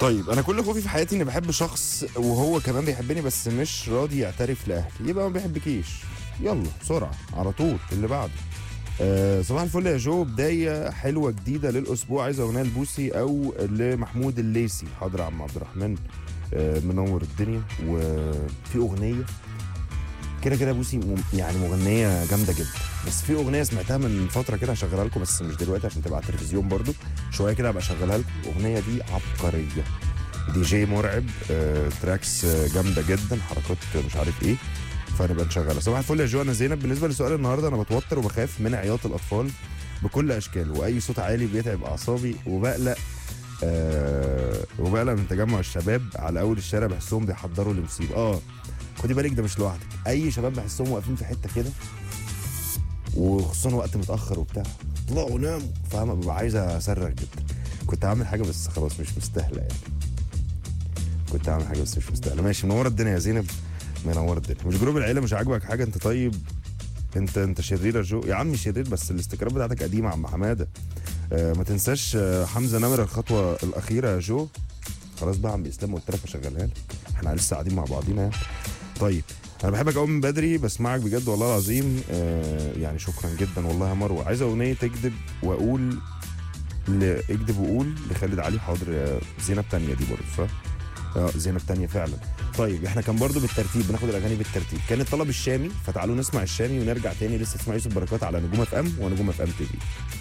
طيب انا كل خوفي في حياتي اني بحب شخص وهو كمان بيحبني بس مش راضي يعترف لاهلي يبقى ما بيحبكيش يلا بسرعه على طول اللي بعده آه صباح الفل يا جو بدايه حلوه جديده للاسبوع عايز اغنيه لبوسي او لمحمود الليسي حاضر يا عم عبد الرحمن آه منور الدنيا وفي اغنيه كده كده بوسي مم- يعني مغنيه جامده جدا بس في اغنيه سمعتها من فتره كده هشغلها لكم بس مش دلوقتي عشان تبقى على التلفزيون برضو شويه كده هبقى اشغلها لكم الاغنيه دي عبقريه دي جي مرعب آه، تراكس آه، جامده جدا حركات آه، مش عارف ايه فنبقى نشغلها صباح الفل يا جو انا زينب بالنسبه لسؤال النهارده انا بتوتر وبخاف من عياط الاطفال بكل اشكاله واي صوت عالي بيتعب اعصابي وبقلق آه وبقلق من تجمع الشباب على اول الشارع بحسهم بيحضروا لمصيبه اه خدي بالك ده مش لوحدك اي شباب بحسهم واقفين في حته كده وخصوصا وقت متاخر وبتاع طلعوا ناموا فاهمه ببقى عايز اصرخ جدا كنت هعمل حاجه بس خلاص مش مستاهله يعني كنت هعمل حاجه بس مش مستاهله ماشي منوره الدنيا يا زينب منوره الدنيا مش جروب العيله مش عاجبك حاجه انت طيب انت انت شرير يا جو يا عم شرير بس الاستكراب بتاعتك قديمه يا عم حماده آه ما تنساش آه، حمزه نمر الخطوه الاخيره يا جو خلاص بقى يا عم اسلام قلت لك اشغلها لك احنا لسه قاعدين مع بعضينا يعني طيب انا بحبك قوي من بدري بسمعك بجد والله العظيم آه يعني شكرا جدا والله يا مروه عايز اغنيه تكذب واقول ل- اكذب وقول لخالد علي حاضر يا زينب تانية دي برضه صح؟ اه زينب تانية فعلا طيب احنا كان برضو بالترتيب بناخد الاغاني بالترتيب كان الطلب الشامي فتعالوا نسمع الشامي ونرجع تاني لسه تسمع يوسف بركات على نجوم اف ام ونجوم اف ام تي في